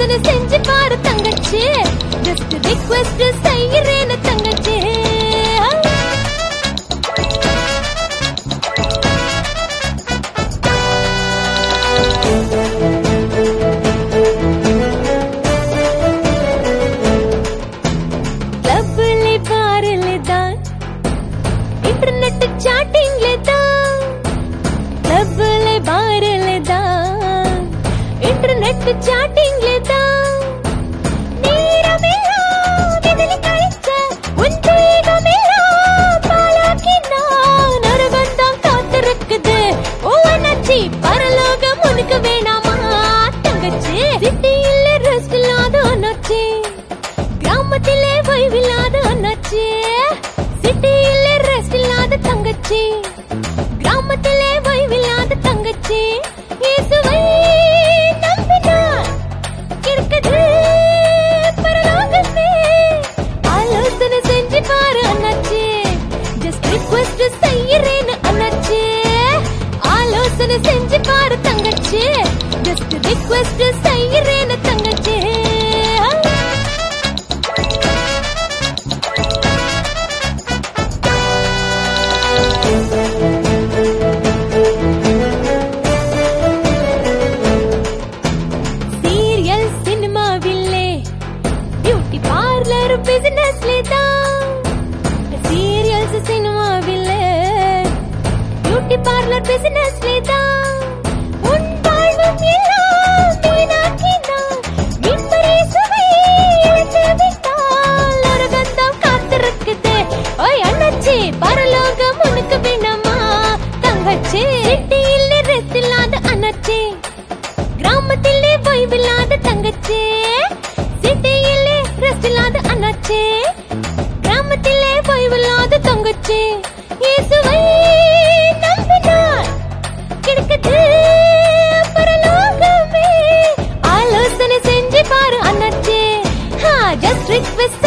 ஆலோசனை செஞ்சு பாரு தங்கச்சி ஜஸ்ட் ரிக்வெஸ்ட் செய்யறேன்னு தங்கச்சி லவ்ல பாருல தான் இன்டர்நெட் சாட்டிங்ல தான் லவ்ல பாருல தான் இன்டர்நெட் சாட்டிங்ல தான் நேரமெல்லாம் இதில் கழிச்ச உன் தேகமெல்லாம் பாழாக்கி நான் நரகந்தான் காத்திருக்குது ஓ அண்ணாச்சி பரலோகம் உனக்கு வேணாமா தங்கச்சி சிட்டியில் ரெஸ்ட் இல்லாத அண்ணாச்சி கிராமத்திலே ஓய்வில்லாத அண்ணாச்சி சிட்டியில் ரெஸ்ட் இல்லாத தங்கச்சி கிராமத்திலே ஓய்வில்லாத தங்கச்சி இயேசுவை நம்பினார் இருக்குது பரலோகமே ஆலோசனை செஞ்சு பாரு அண்ணாச்சி ஜஸ்ட் ரிக்வெஸ்ட் செய்யறேன்னு அண்ணாச்சி ஆலோசனை செஞ்சு பாரு தங்கச்சி ஜஸ்ட் ரிக்வெஸ்ட் செய்யறேன்னு தங்கச்சி சீரியல் சினிமாவில்லே பியூட்டி பார்லர் பிசினஸ்ல தான் சீரியல்ஸ் சினிமாவில்லே பியூட்டி பார்லர் பிசினஸ்ல தான் உன் வாழ்வும் எல்லாம் வீணாக்கினான் மீன்பரே சுவை இழந்து விட்டால் நரகந்தான் காத்திருக்குது ஓய் அண்ணாச்சி பரலோகம் உனக்கு வேணாமா தங்கச்சி சிட்டியில் ரெஸ்ட் இல்லாத அண்ணாச்சி கிராமத்திலே ஓய்வில்லாத தங்கச்சி சிட்டியிலே ரெஸ்ட் இல்லாத அண்ணாச்சி கிராமத்திலே ஓய்வில்லாத தங்கச்சி இயேசுவை நம்பினார் கிடைக்குது பரலோகமே ஆலோசனை செஞ்சு பாரு அண்ணாச்சி ஜஸ்ட் ரிக்வெஸ்ட்